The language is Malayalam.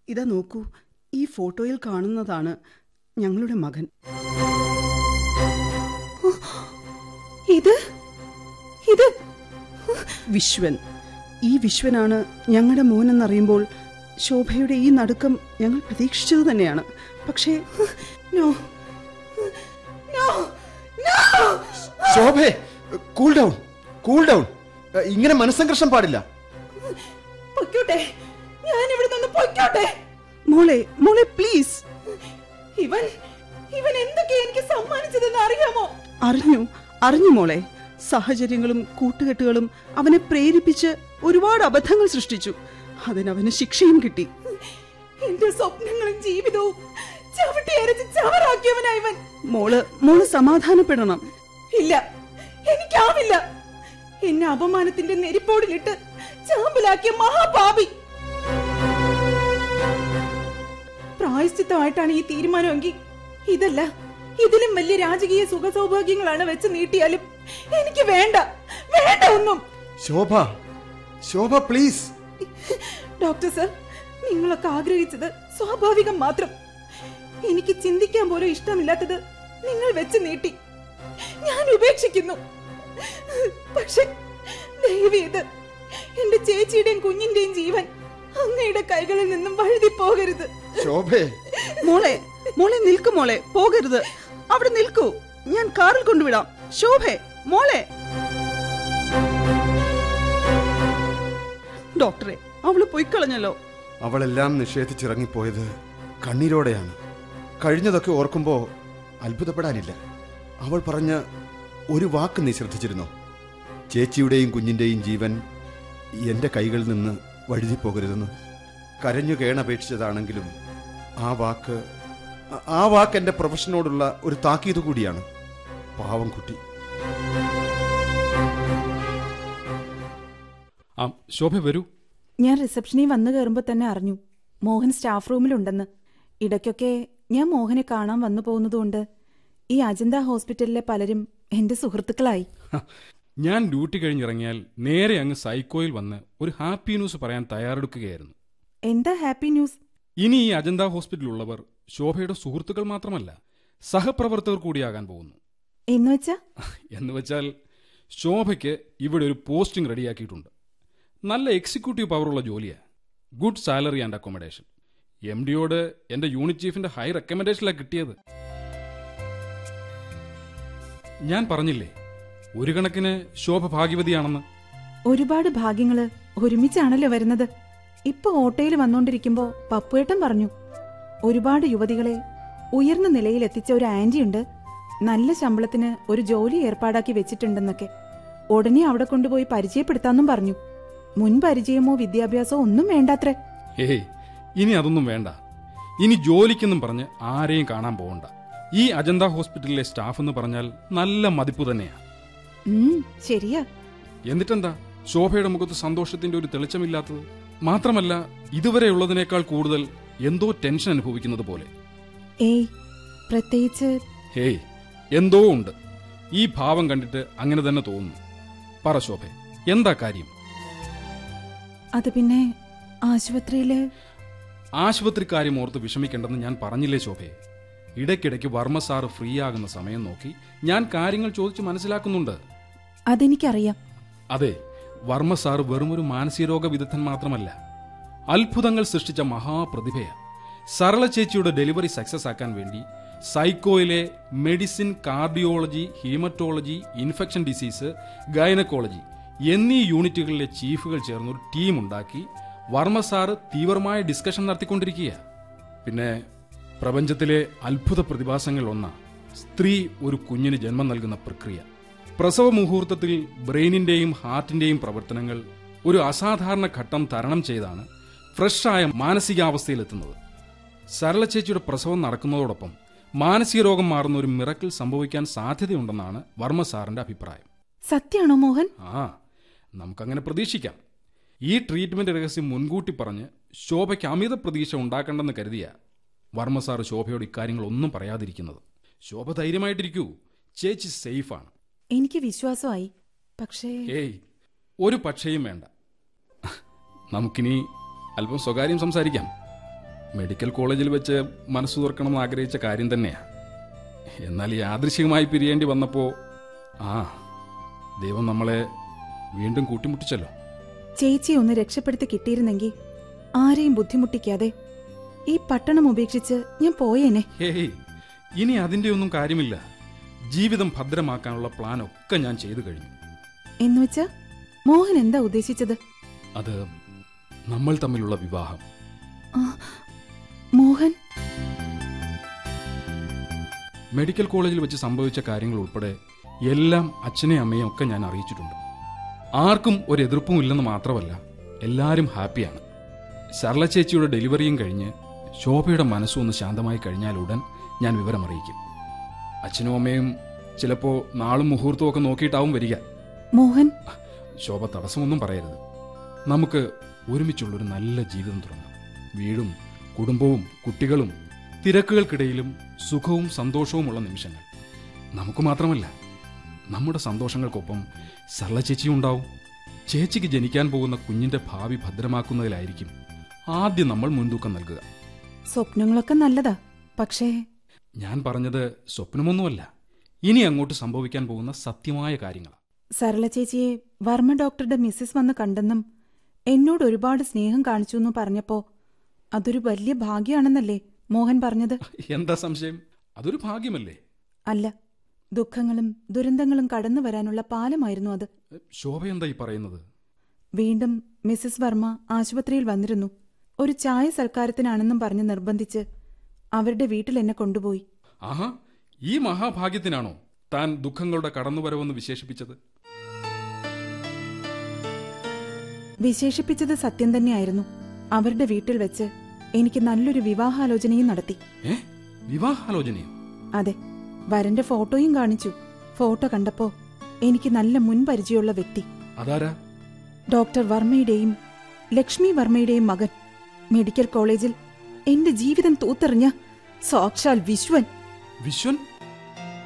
ഇതാ നോക്കൂ ഈ ഫോട്ടോയിൽ കാണുന്നതാണ് ഞങ്ങളുടെ മകൻ ഇത് ഇത് വിശ്വൻ ഈ വിശ്വനാണ് ഞങ്ങളുടെ മോനെന്നറിയുമ്പോൾ ശോഭയുടെ ഈ നടുക്കം ഞങ്ങൾ പ്രതീക്ഷിച്ചത് തന്നെയാണ് പക്ഷേ നോ നോ നോ ശോഭേ കൂൾ ഡൗൺ കൂൾ ഡൗൺ ഇങ്ങനെ മനസ്സംഘർഷം പാടില്ല പൊയ്ക്കോട്ടെ ഞാൻ ഇവിടെ നിന്ന് പൊയ്ക്കോട്ടെ മോളെ മോളെ പ്ലീസ് ഇവൻ ഇവൻ എന്തൊക്കെ എനിക്ക് സമ്മാനിച്ചതെന്ന് അറിയാമോ അറിഞ്ഞു അറിഞ്ഞു മോളെ സാഹചര്യങ്ങളും കൂട്ടുകെട്ടുകളും അവനെ പ്രേരിപ്പിച്ച് ഒരുപാട് അബദ്ധങ്ങൾ സൃഷ്ടിച്ചു അതിനവന് ശിക്ഷയും കിട്ടി എന്റെ സ്വപ്നങ്ങളും ജീവിതവും ചവിട്ടി അരച്ച് ചവറാക്കിയവനാ ഇവൻ മോള് മോള് സമാധാനപ്പെടണം ഇല്ല എനിക്കാവില്ല എന്നെ അപമാനത്തിന്റെ നെരിപ്പോടിലിട്ട് ചാമ്പലാക്കിയ മഹാപാപി പ്രായശ്ചിത്തമായിട്ടാണ് ഈ തീരുമാനമെങ്കിൽ ഇതല്ല ഇതിലും വലിയ രാജകീയ സുഖ സൗഭാഗ്യങ്ങളാണ് വെച്ച് നീട്ടിയാലും എനിക്ക് വേണ്ട വേണ്ട ഒന്നും Shobha Shobha please doctor sir നിങ്ങളൊക്കെ ആഗ്രഹിച്ചത് സ്വാഭാവികം മാത്രം എനിക്ക് ചിന്തിക്കാൻ പോലും ഇഷ്ടമില്ലാത്തത് നിങ്ങൾ വെച്ച് നീട്ടി ഞാൻ ഉപേക്ഷിക്കുന്നു പക്ഷെ ദയവേത് എന്റെ ചേച്ചിയുടെയും കുഞ്ഞിന്റെയും ജീവൻ അങ്ങയുടെ കൈകളിൽ നിന്നും വഴുതി പോകരുത് ശോഭേ മോളെ മോളെ നിൽക്കു മോളെ പോകരുത് അവിടെ നിൽക്കൂ ഞാൻ കാറിൽ കൊണ്ടുവിടാം ശോഭെ മോളെ ഡോക്ടറെ അവള് പൊയ്ക്കളഞ്ഞല്ലോ അവളെല്ലാം നിഷേധിച്ചിറങ്ങിപ്പോയത് കണ്ണീരോടെയാണ് കഴിഞ്ഞതൊക്കെ ഓർക്കുമ്പോ അത്ഭുതപ്പെടാനില്ല അവൾ പറഞ്ഞ ഒരു വാക്ക് നീ ശ്രദ്ധിച്ചിരുന്നോ ചേച്ചിയുടെയും കുഞ്ഞിന്റെയും ജീവൻ എന്റെ കൈകളിൽ നിന്ന് വഴുതിപ്പോകരുതെന്ന് കരഞ്ഞു കേണപേക്ഷിച്ചതാണെങ്കിലും ആ വാക്ക് ആ- ആ വാക്ക് എന്റെ പ്രൊഫഷനോടുള്ള ഒരു താക്കീത് കൂടിയാണ് പാവം കുട്ടി ആ ശോഭ വരൂ ഞാൻ റിസപ്ഷനിൽ വന്നു കയറുമ്പോൾ തന്നെ അറിഞ്ഞു മോഹൻ സ്റ്റാഫ് റൂമിലുണ്ടെന്ന് ഇടയ്ക്കൊക്കെ ഞാൻ മോഹനെ കാണാൻ വന്നു പോകുന്നതുകൊണ്ട് ഈ അജന്ത ഹോസ്പിറ്റലിലെ പലരും എന്റെ സുഹൃത്തുക്കളായി ഹ, ഞാൻ ഡ്യൂട്ടി കഴിഞ്ഞിറങ്ങിയാൽ നേരെ അങ്ങ് സൈക്കോയിൽ വന്ന് ഒരു ഹാപ്പി ന്യൂസ് പറയാൻ തയ്യാറെടുക്കുകയായിരുന്നു എന്താ ഹാപ്പി ന്യൂസ് ഇനി ഈ അജന്ത ഹോസ്പിറ്റലിലുള്ളവർ ശോഭയുടെ സുഹൃത്തുക്കൾ മാത്രമല്ല സഹപ്രവർത്തകർ കൂടിയാകാൻ പോകുന്നു എന്നുവെച്ചാ എന്ന് വെച്ചാൽ ശോഭയ്ക്ക് ഇവിടെ ഒരു പോസ്റ്റിംഗ് റെഡിയാക്കിയിട്ടുണ്ട് നല്ല എക്സിക്യൂട്ടീവ് പവറുള്ള ജോലിയാണ് good salary and accommodation M ഡിയോട് എന്റെ യൂണിറ്റ് ചീഫിന്റെ ഹൈ റെക്കമെൻഡേഷനിലാണ് കിട്ടിയത് ഞാൻ പറഞ്ഞില്ലേ ഒരു കണക്കിന് ശോഭ ഭാഗ്യവതിയാണെന്ന് ഒരുപാട് ഭാഗ്യങ്ങള് ഒരുമിച്ചാണല്ലോ വരുന്നത് ഇപ്പൊ ഓട്ടോയിൽ വന്നോണ്ടിരിക്കുമ്പോ പപ്പുവേട്ടൻ പറഞ്ഞു ഒരുപാട് യുവതികളെ ഉയർന്ന നിലയിൽ എത്തിച്ച ഒരു ആന്റിയുണ്ട് നല്ല ശമ്പളത്തിന് ഒരു ജോലി ഏർപ്പാടാക്കി വെച്ചിട്ടുണ്ടെന്നൊക്കെ ഉടനെ അവിടെ കൊണ്ടുപോയി പരിചയപ്പെടുത്താന്നും പറഞ്ഞു മുൻ പരിചയമോ വിദ്യാഭ്യാസമോ ഒന്നും വേണ്ടാത്രേ ഏയ് ഇനി അതൊന്നും വേണ്ട ഇനി ജോലിക്കെന്നും പറഞ്ഞ് ആരെയും കാണാൻ പോകണ്ട ഈ അജന്ത ഹോസ്പിറ്റലിലെ സ്റ്റാഫ് എന്ന് പറഞ്ഞാൽ നല്ല മതിപ്പ് തന്നെയാ ഉം ശരിയാ എന്നിട്ടെന്താ ശോഭയുടെ മുഖത്ത് സന്തോഷത്തിന്റെ ഒരു തെളിച്ചമില്ലാത്തത് മാത്രമല്ല ഇതുവരെയുള്ളതിനേക്കാൾ കൂടുതൽ എന്തോ ടെൻഷൻ അനുഭവിക്കുന്നത് പോലെ ഏയ് പ്രത്യേകിച്ച് ഹേയ് എന്തോ ഉണ്ട് ഈ ഭാവം കണ്ടിട്ട് അങ്ങനെ തന്നെ തോന്നുന്നു പറ ശോഭ എന്താ കാര്യം അത് പിന്നെ ആശുപത്രിയില് ആശുപത്രി കാര്യം ഓർത്ത് വിഷമിക്കേണ്ടെന്ന് ഞാൻ പറഞ്ഞില്ലേ ശോഭയെ ഇടയ്ക്കിടയ്ക്ക് വർമ്മ സാറ് ഫ്രീ ആകുന്ന സമയം നോക്കി ഞാൻ കാര്യങ്ങൾ ചോദിച്ച് മനസ്സിലാക്കുന്നുണ്ട് അതെനിക്കറിയാം അതെ വർമ്മ സാർ വെറുമൊരു മാനസികരോഗ വിദഗ്ധൻ മാത്രമല്ല അത്ഭുതങ്ങൾ സൃഷ്ടിച്ച മഹാപ്രതിഭയാ സരള ചേച്ചിയുടെ ഡെലിവറി സക്സസ് ആക്കാൻ വേണ്ടി സൈക്കോയിലെ medicine cardiology haematology infection disease gynaecology എന്നീ യൂണിറ്റുകളിലെ ചീഫുകൾ ചേർന്ന് ഒരു ടീം ഉണ്ടാക്കി വർമ്മ സാറ് തീവ്രമായ ഡിസ്കഷൻ നടത്തിക്കൊണ്ടിരിക്കുക പിന്നെ പ്രപഞ്ചത്തിലെ അത്ഭുത പ്രതിഭാസങ്ങൾ ഒന്നാ സ്ത്രീ ഒരു കുഞ്ഞിന് ജന്മം നൽകുന്ന പ്രക്രിയ പ്രസവ മുഹൂർത്തത്തിൽ ബ്രെയിനിന്റെയും ഹാർട്ടിന്റെയും പ്രവർത്തനങ്ങൾ ഒരു അസാധാരണ ഘട്ടം തരണം ചെയ്താണ് ഫ്രഷായ മാനസികാവസ്ഥയിലെത്തുന്നത് സരള ചേച്ചിയുടെ പ്രസവം നടക്കുന്നതോടൊപ്പം മാനസിക രോഗം മാറുന്ന ഒരു മിറക്കിൾ സംഭവിക്കാൻ സാധ്യതയുണ്ടെന്നാണ് വർമ്മ സാറിന്റെ അഭിപ്രായം സത്യാണോ മോഹൻ ആ നമുക്കങ്ങനെ പ്രതീക്ഷിക്കാം ഈ ട്രീറ്റ്മെന്റ് രഹസ്യം മുൻകൂട്ടി പറഞ്ഞ് ശോഭയ്ക്ക് അമിത പ്രതീക്ഷ ഉണ്ടാക്കണ്ടെന്ന് കരുതിയ വർമ്മ സാർ ശോഭയോട് ഇക്കാര്യങ്ങൾ ഒന്നും പറയാതിരിക്കുന്നത് ശോഭ ധൈര്യമായിട്ടിരിക്കൂ ചേച്ചി സേഫാണ് എനിക്ക് വിശ്വാസമായി പക്ഷേ ഏയ് ഒരു പക്ഷേയും വേണ്ട നമുക്കിനി അല്പം സ്വകാര്യം സംസാരിക്കാം മെഡിക്കൽ കോളേജിൽ വെച്ച് മനസ്സ് തുറക്കണമെന്ന് ആഗ്രഹിച്ച കാര്യം തന്നെയാ എന്നാൽ യാദൃശികമായി പിരിയേണ്ടി വന്നപ്പോ ആ ദൈവം നമ്മളെ വീണ്ടും കൂട്ടിമുട്ടിച്ചല്ലോ ചേച്ചിയെ ഒന്ന് രക്ഷപ്പെടുത്തി കിട്ടിയിരുന്നെങ്കിൽ ആരെയും ബുദ്ധിമുട്ടിക്കാതെ ഈ പട്ടണം ഉപേക്ഷിച്ച് ഞാൻ പോയേനെ ഹേയ് ഇനി അതിന്റെ ഒന്നും കാര്യമില്ല ജീവിതം ഭദ്രമാക്കാനുള്ള പ്ലാൻ ഒക്കെ ഞാൻ ചെയ്തു കഴിഞ്ഞു എന്നുവെച്ചാ മോഹൻ എന്താ ഉദ്ദേശിച്ചത് അത് നമ്മൾ തമ്മിലുള്ള വിവാഹം ആ, മോഹൻ മെഡിക്കൽ കോളേജിൽ വെച്ച് സംഭവിച്ച കാര്യങ്ങൾ ഉൾപ്പെടെ എല്ലാം അച്ഛനെയും അമ്മയും ഒക്കെ ഞാൻ അറിയിച്ചിട്ടുണ്ട് ആർക്കും ഒരു എതിർപ്പും ഇല്ലെന്ന് മാത്രമല്ല എല്ലാവരും ഹാപ്പിയാണ് ശർല ചേച്ചിയുടെ ഡെലിവറിയും കഴിഞ്ഞ് ശോഭയുടെ മനസ്സും ഒന്ന് ശാന്തമായി കഴിഞ്ഞാൽ ഉടൻ ഞാൻ വിവരം അറിയിക്കും അച്ഛനും അമ്മയും ചിലപ്പോ നാളും മുഹൂർത്തവും ഒക്കെ നോക്കിയിട്ടാവും വരിക മോഹൻ ശോഭ തടസ്സമൊന്നും പറയരുത് നമുക്ക് ഒരുമിച്ചുള്ളൊരു നല്ല ജീവിതം തുടങ്ങാം വീടും കുടുംബവും കുട്ടികളും തിരക്കുകൾക്കിടയിലും സുഖവും സന്തോഷവുമുള്ള നിമിഷങ്ങൾ നമുക്ക് മാത്രമല്ല നമ്മുടെ സന്തോഷങ്ങൾക്കൊപ്പം സർല ചേച്ചിയും ഉണ്ടാവും ചേച്ചിക്ക് ജനിക്കാൻ പോകുന്ന കുഞ്ഞിന്റെ ഭാവി ഭദ്രമാക്കുന്നതിലായിരിക്കും ആദ്യം നമ്മൾ മുൻതൂക്കം നൽകുക സ്വപ്നങ്ങളൊക്കെ നല്ലതാ പക്ഷേ ഞാൻ പറഞ്ഞത് സ്വപ്നമൊന്നുമല്ല ഇനി അങ്ങോട്ട് സംഭവിക്കാൻ പോകുന്ന സത്യമായ കാര്യങ്ങളാണ് സരള ചേച്ചിയെ വർമ്മ ഡോക്ടറുടെ മിസ്സിസ് വന്ന് കണ്ടെന്നും എന്നോട് ഒരുപാട് സ്നേഹം കാണിച്ചു എന്നും പറഞ്ഞപ്പോ അതൊരു വലിയ ഭാഗ്യാണെന്നല്ലേ മോഹൻ പറഞ്ഞത് എന്താ സംശയം അതൊരു ഭാഗ്യമല്ലേ അല്ല ദുഃഖങ്ങളും ദുരന്തങ്ങളും കടന്നു വരാനുള്ള പാലമായിരുന്നു അത് ശോഭ എന്താ ഈ പറയുന്നത് വീണ്ടും മിസ്സിസ് വർമ്മ ആശുപത്രിയിൽ വന്നിരുന്നു ഒരു ചായ സൽക്കാരത്തിനാണെന്നും പറഞ്ഞ് നിർബന്ധിച്ച് അവരുടെ വീട്ടിൽ എന്നെ കൊണ്ടുപോയി ആഹാ ഈ മഹാഭാഗ്യത്തിനാണോ താൻ ദുഃഖങ്ങളുടെ കടന്നുവരവെന്ന് വിശേഷിപ്പിച്ചത് വിശേഷിപ്പിച്ചത് സത്യം തന്നെയായിരുന്നു അവരുടെ വീട്ടിൽ വെച്ച് എനിക്ക് നല്ലൊരു വിവാഹാലോചനയും നടത്തി ഏ വിവാഹാലോചനയോ അതെ വരന്റെ ഫോട്ടോയും കാണിച്ചു ഫോട്ടോ കണ്ടപ്പോ എനിക്ക് നല്ല മുൻപരിചയമുള്ള വ്യക്തി അതാരാ ഡോക്ടർ വർമ്മയുടെയും ലക്ഷ്മി വർമ്മയുടെയും മകൻ മെഡിക്കൽ കോളേജിൽ എന്റെ ജീവിതം തൂത്തെറിഞ്ഞ സാക്ഷാൽ വിശ്വൻ വിശ്വൻ